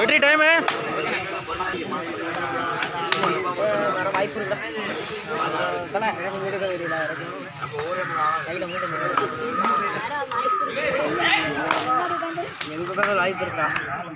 வெற்றி டைமு வர வாய்ப்பு இருக்கா தலை எனக்கு வீடு தெரியல கையில் மூட்டை எங்க கூட வாய்ப்பு இருக்கா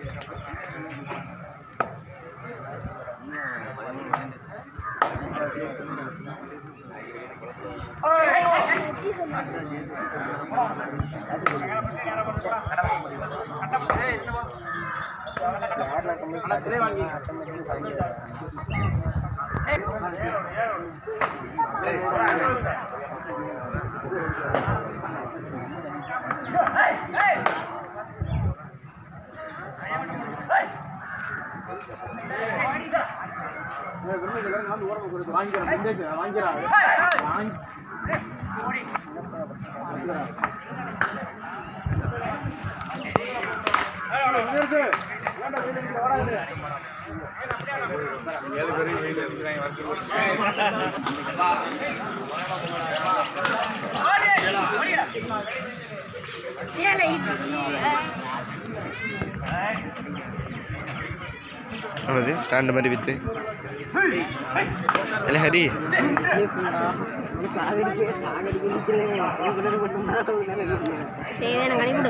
என்னது ஸ்டாண்டு மாதிரி வித்து இல்லை ஹரி சாகடிக்க சாகடிக்க சரி எனக்கு அனுப்பிவிடு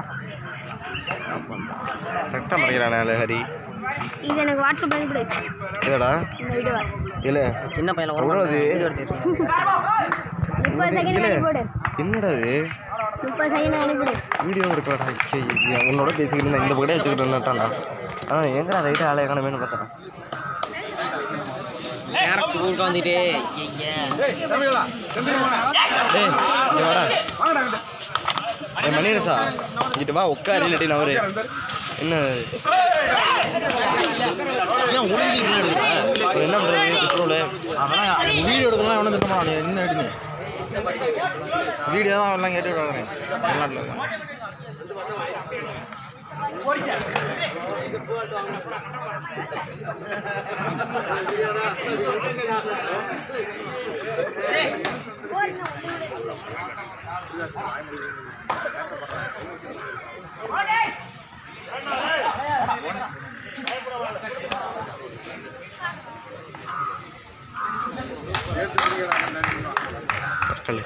கரெக்டாக மறைக்கிறானே இல்லை ஹரி இது எனக்கு வாட்ஸ்அப் அனுப்பிவிடு இதடா இந்த வீடியோவை இல்லை சின்ன பையன் எவ்வளவு இது? முப்பது செகண்ட் இல்லை அனுப்பிவிடு என்னடா இது முப்பது செகண்ட் அனுப்பிவிடு வீடியோ எடுக்கலடா ஐயே, ஐயே, உன்னோட பேசிக்கிட்டு இருந்தேன் இந்த பக்கத்தே வச்சுக்கிட்டு இருந்தேன்டா ஆ எங்கடா ரைட்டாக ஆளே காணமேனு பார்த்தேன் டேரக்ட் உட்காந்துட்டு டேய் இங்க வாடா ஏ மணிரசா இங்கிட்டு வா உட்காரு இல்லாட்டி நவரு என்ன ஏன் ஒளிஞ்சிட்டு எடுக்கிற அப்புறம் என்ன பண்ணுறது பெட்ரோலு அதெல்லாம் வீடியோ எடுக்கலாம் எவனும் திட்ட மாட்டான் என்ன எடுங்க வீடியோ தான் எல்லாம் கேட்டு விடுறேன் வெளிநாட்டில் இருக்கான் சர்க்கிள்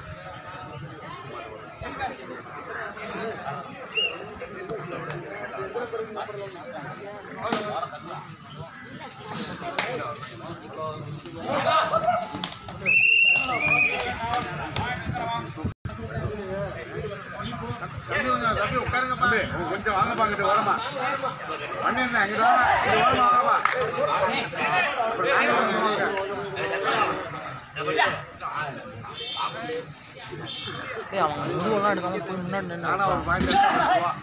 கொஞ்சம் வாங்க பாக்கிட்டு ஓரமா வண்டி என்ன இங்க வாங்க இங்க ஓரமா வாங்கப்பா ஏய் அவங்க இதுவெல்லாம் எடுக்காம போய் முன்னாடி நின்று ஆனா ஒரு point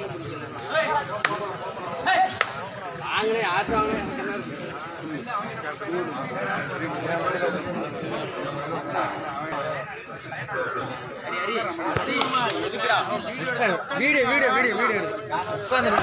video video video video உட்காந்து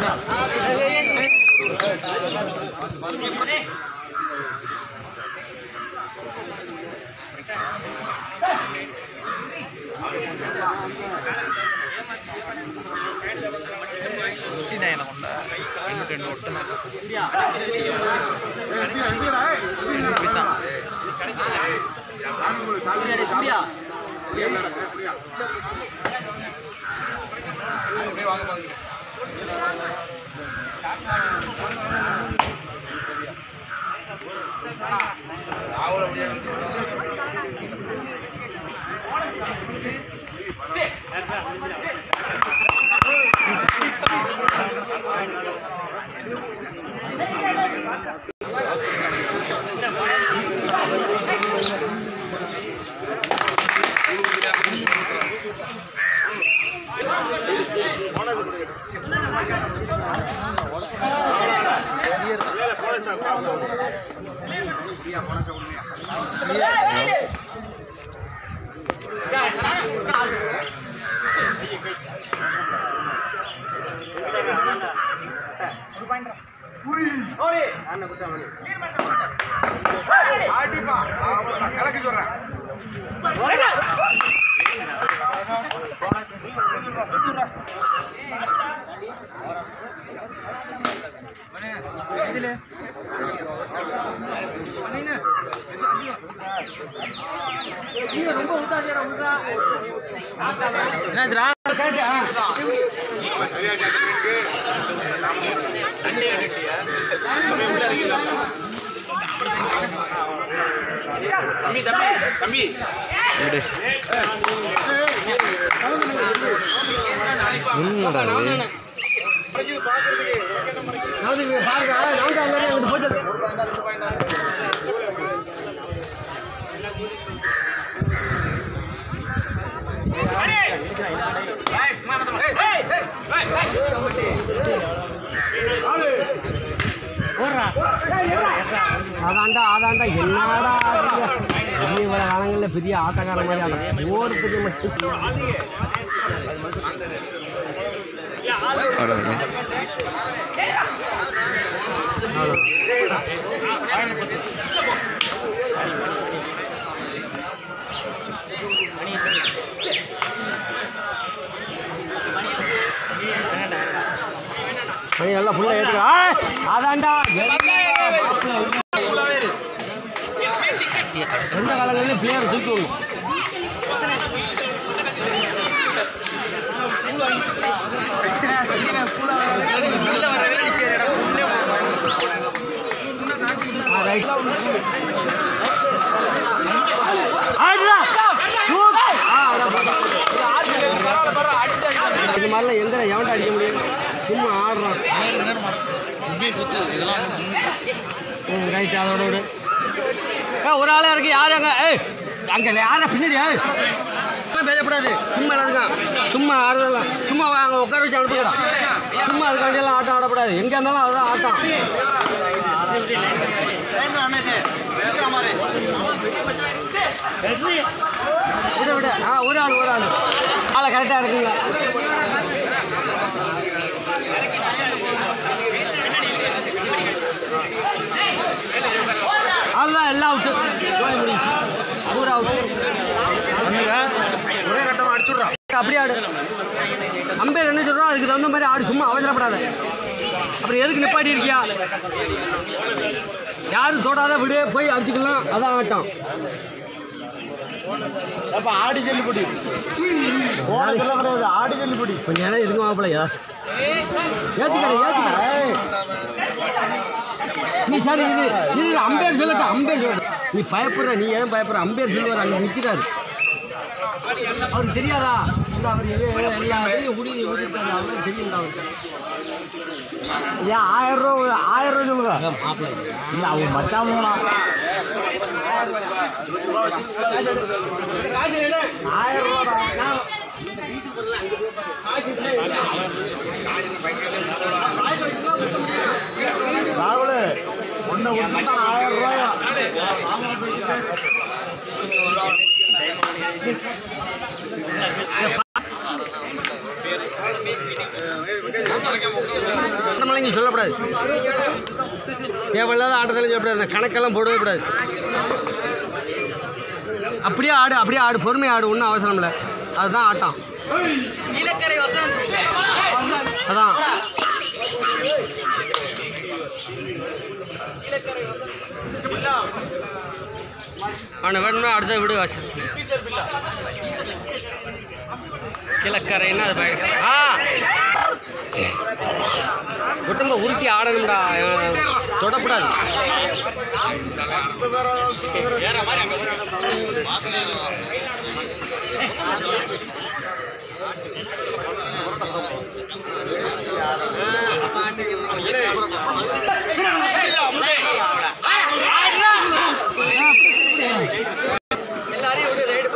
கலக்கி சொல்றேன் என்னாச்சுடா விடு என்னடா இது அதாண்டா அதாண்டா என்னடா ஆடுறீங்க? பெரிய இவ்வளவு காலங்களில் பெரிய ஆட்டக்கார மாதிரி ஆடுறோம் ஓடு பெரிய மட்டும் அவ்வளோதான் மணி எல்லாம் ஃபுல்லாக ஏற்றுக்கா அதாண்டா எந்த காலங்களிலும் பிளேயர் தூக்கி விடணும் ஆ, right. ஆடுடா. தூக்கு. ஆ, அதான் பாப்பா. இது மாதிரிலாம் எங்க எவன்ட்ட அடிக்க முடியும் சும்மா ஆடுறான் ம் ரைட் அதோட விடு ஏ ஒரு ஆளே இருக்கு யாரு அங்க ஏய் அங்க யாரா பின்னாடி ஏய் எல்லாம் பேசக்கூடாது சும்மா எல்லாத்துக்கும் சும்மா ஆடுறதெல்லாம் சும்மா அங்கே உட்கார வச்சு அனுப்பிக்கடா சும்மா அதுக்காண்டி எல்லாம் ஆட்டம் ஆடக்கூடாது எங்கே இருந்தாலும் அதுதான் ஆட்டம் விட விட ஆ ஒரு ஆள் ஒரு ஆள் ஆளை கரெக்டாக இருக்குங்க அதுதான் எல்லாம் அவுட்டு ஜோலி முடிஞ்சு பூரா அவுட்டு வந்துங்க ஒரே கட்டமாக அடிச்சுட்றான் அப்படியே ஆடு அம்பேர் என்ன சொல்கிறோம் அதுக்கு தகுந்த மாதிரி ஆடு சும்மா அவசரப்படாத அப்புறம் எதுக்கு நிப்பாட்டி இருக்கியா யாரும் தொடாத விடு போய் அடிச்சுக்கலாம் அதான் ஆட்டம் அப்ப ஆடி ஜல்லிப்படி போனதெல்லாம் கிடையாது ஆடி ஜல்லிப்படி கொஞ்ச நேரம் இருக்கு மாப்பிள்ள ஏதாச்சும் ஏற்றுக்கடை ஏற்றுக்கடை நீ சரி இது இது அம்பேர் சொல்லட்டும் அம்பேர் சொல்லட்டும் நீ பயப்படுற நீ ஏன் பயப்படுற அம்பேர் சொல்லுவார் அங்கே நிற்கிறாரு அவருக்கு தெரியாதா இந்த அவர் எல்லாம் எல்லாத்தையும் உடி ஊடிட்டாரு அவருக்கு தெரியும்டா அவருக்கு ஏன் ஆயிரம் ரூபா ஆயிரம் ரூபா சொல்லுங்க அதான் மாப்பிள்ளை இல்ல அவங்க மச்சான் போனா ஆயிரம் ரூபா ராகுல் ஒன்றை விட்டுட்டா ஆயிரம் ரூபாயா ஆட்டமெல்லாம் நீ சொல்லக்கூடாது தேவையில்லாத ஆட்டத்தில் சொல்லக்கூடாது இந்த கணக்கெல்லாம் போடவே கூடாது அப்படியே ஆடு அப்படியே ஆடு பொறுமையாக ஆடு ஒன்றும் அவசரம் இல்லை அதுதான் ஆட்டம் அதான் அவனை வேணும்னா அடுத்த விடு வாசல் கிழக்கரைன்னா அது பயங்கர ஆ ஒட்டுங்க உருட்டி ஆடணும்டா அஹ் தொடக்கூடாது எல்லாரையும் விடு ரைடு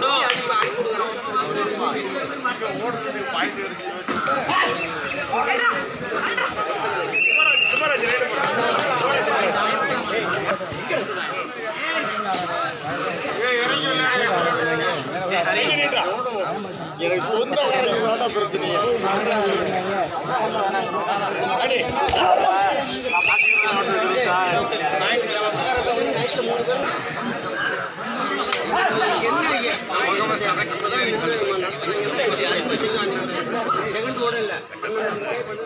எனக்கு சொந்த வேண்டாம் பிரச்சனையே செகண்ட் ஓட இல்லை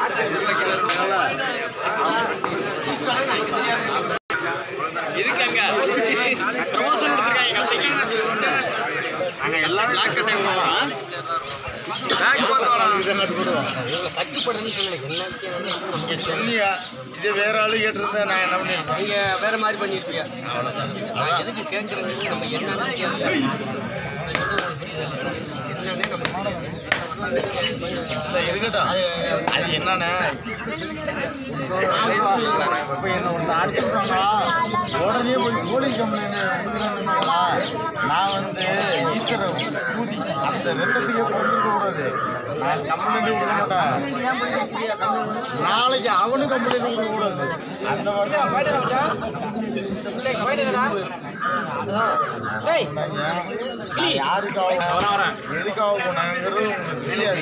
சொல்லியா இது வேற ஆளு கேட்டிருந்தா நான் என்ன பண்ணிருப்பேன் நீங்க வேற மாதிரி பண்ணிருப்பீங்க அவ்வளோதான் நான் எதுக்கு கேட்கறது நம்ம என்னன்னு கேட்கல என்னன்னே நம்ம இருக்கட்டும் அது என்னன்னா இப்போ என்ன ஒன்று அடிச்சுட்டாங்க உடனே போய் போலீஸ் கம்ப்ளைண்ட் கொடுக்குறாங்களா நான் வந்து ஈஸ்வர ஊதி அந்த ரத்தத்துக்கே கொடுத்துருக்க கூடாது நான் கம்ப்ளைண்ட் கொடுக்க மாட்டேன் நாளைக்கு அவனும் கம்ப்ளைண்ட் கொடுக்க கூடாது அந்த மாதிரி யாருக்காக எதுக்காக போனாங்கிறது உங்களுக்கு தெரியாது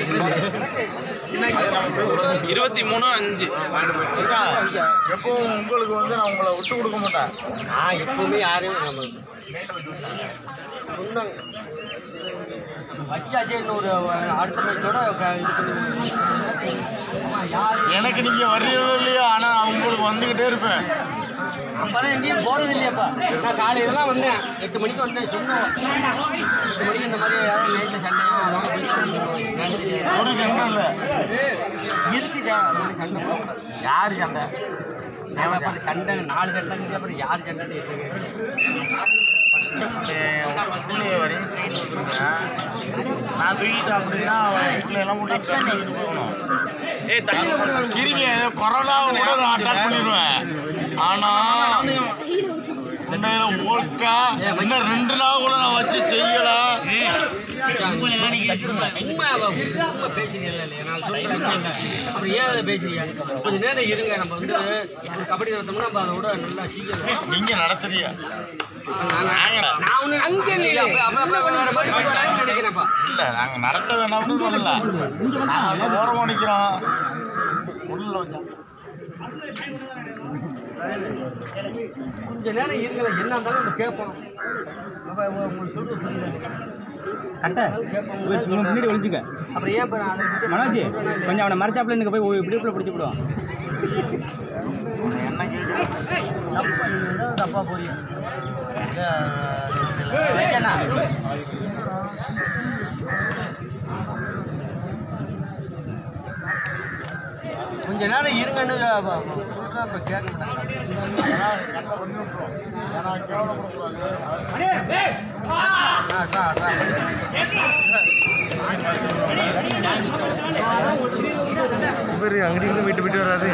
இருபத்தி மூணு அஞ்சு எப்பவும் உங்களுக்கு வந்து நான் உங்களை விட்டு கொடுக்க மாட்டேன் நான் எப்பவுமே யாரையும் நம்ம சொன்னாங்க வச்சாச்சே இன்னொரு அடுத்த மேட்சோட இது பண்ணி ஆமா, யாரு எனக்கு நீங்க வர்றீங்களோ இல்லையோ ஆனா நான் உங்களுக்கு வந்துகிட்டே இருப்பேன் அப்பதான் எங்கேயும் போறது இல்லையாப்பா நான் காலையில தான் வந்தேன் எட்டு மணிக்கு வந்தேன் சொன்னோம் எட்டு மணிக்கு இந்த மாதிரி யாரும் நைட்டில் சண்டையோ அதோட பேசி ஒரு கஷ்டம் இல்லை இருக்கு சார் அது மாதிரி சண்டை போகக்கூடாது யாரு சண்டை நான் அப்புறம் சண்டை நாலு சண்டைங்கிறது அப்புறம் யார் சண்டைன்னு எதுக்கு பிள்ளைய வரையும் தூக்கிட்டு வந்துருங்க நான் தூக்கிட்டேன் அப்படின்னா அவன் பிள்ளையெல்லாம் மட்டும் தூக்கிட்டு போகணும் கிருமி கொரோனாவை கூட நான் அட்டாக் பண்ணிடுவேன் ஆனா உண்மையில ஓக்கா இன்னும் ரெண்டு நாள் கூட நான் வச்சு செய்யல சும்மா அவ- சும்மா பேசுறீங்கல்ல இல்லையா? நான் சொல்றேன் அப்புறம் ஏன் அதை பேசுறீங்க கொஞ்ச நேரம் இருங்க நம்ம வந்து ஒரு கபடி நடத்தோம்னா நம்ம அதை விட நல்லா சீக்கிரம் நீங்க நடத்துறியா நான் நான் ஒண்ணு அங்க இல்ல அப்ப அப்ப அப்ப வேற மாதிரி பண்ணலாம்னு நினைக்கிறேன்ப்பா இல்ல நாங்க நடத்த வேணாம்னு சொல்லல நாங்க ஓரம் நிக்கிறோம் உள்ள வச்சா கொஞ்ச நேரம் இருங்க என்ன இருந்தாலும் நம்ம கேட்போம் அப்ப உங்களுக்கு சொல்றது புரியல கட்ட முன்னாடி ஒழிச்சுக்க அப்புறம் ஏன் இப்ப நான் அதை விட்டு- மனோஜ் கொஞ்சம் அவனை மறைச்சாப்புல எனக்கு போய் இப்படி இப்படி பிடிச்சி விடுவான் என்ன கேக்குது தப்பா நீங்க ஏதாவது தப்பா போறீங்க ஓகேண்ணா கொஞ்ச நேரம் இருங்கன்னு சொல்றேன் இப்ப கேட்க மாட்டாங்க ஏன்னா கட்ட பண்ணி விட்டுரும் ஏன்னா கேவலப்படக்கூடாது அட்ரா, அட்ரா. இவர் அங்கிட்டு போயிட்டு போயிட்டு வராரு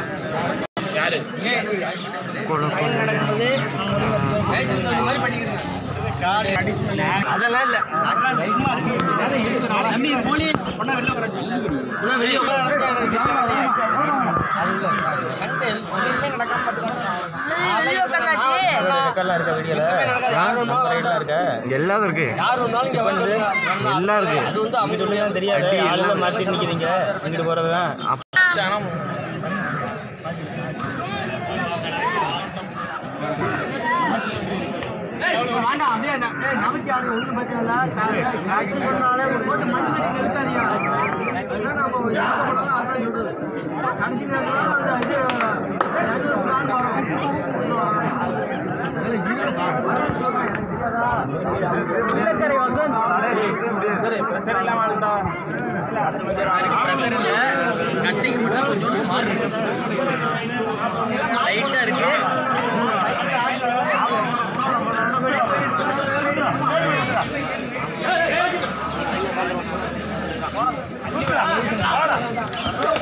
கொலை பண்ணு. லைசன்ஸ் அந்த மாதிரி பண்ணிக்கிறேன் காடி அதெல்லாம் இல்ல தம்பி போலி ஒன்னா வெளில உட்காந்து வெளியே உட்காந்து எனக்கு திட்டம் இல்லையே. அது இல்ல சண்டை எதுவுமே நடக்காம எல்லாம் இருக்கு யார் ஒன்றாலும் இங்கே வந்து எல்லாம் இருக்கு அது வந்து அவங்க தெரியாது அடி ஆளுங்க எல்லாம் மாற்றி நிற்கிறீங்க இங்கிட்டு போகிறதுதான் வேண்டாம் அப்படியே நமக்கு அது ஒன்றும் பிரச்சனை இல்லை காசு பண்ணாலே ஒரு போட்டு மணி மணி இருக்காதியா அதுதான் நம்ம எங்கே போனாலும் அதான் சொல்றது கடைசி நேரத்தில் அது அது அது ஒரு பிளான் வரும் வசந்த் ப்ரெஷர் எல்லாம் வாழ்ந்தா கட்டிங் மட்டும் கொஞ்சோண்டு மாறி லைட்டாக இருக்கு ஆ